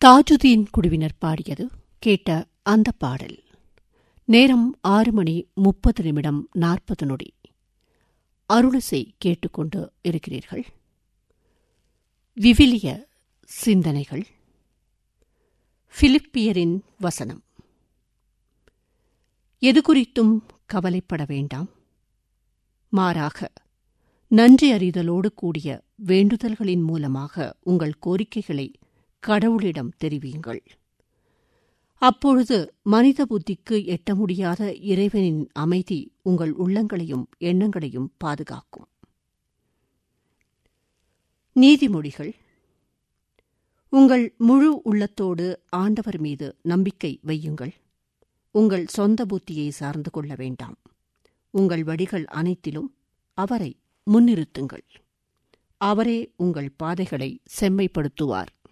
தாஜுதீன் குழுவினர் பாடியது கேட்ட அந்த பாடல் நேரம் ஆறு மணி முப்பது நிமிடம் நாற்பது நொடி அருளிசை கேட்டுக்கொண்டு இருக்கிறீர்கள் விவிலிய சிந்தனைகள் பிலிப்பியரின் வசனம் எது குறித்தும் கவலைப்பட வேண்டாம் மாறாக நன்றி அறிதலோடு கூடிய வேண்டுதல்களின் மூலமாக உங்கள் கோரிக்கைகளை கடவுளிடம் தெரிவியுங்கள் அப்பொழுது மனித புத்திக்கு எட்ட முடியாத இறைவனின் அமைதி உங்கள் உள்ளங்களையும் எண்ணங்களையும் பாதுகாக்கும் நீதிமொழிகள் உங்கள் முழு உள்ளத்தோடு ஆண்டவர் மீது நம்பிக்கை வையுங்கள் உங்கள் சொந்த புத்தியை சார்ந்து கொள்ள வேண்டாம் உங்கள் வழிகள் அனைத்திலும் அவரை முன்னிறுத்துங்கள் அவரே உங்கள் பாதைகளை செம்மைப்படுத்துவார்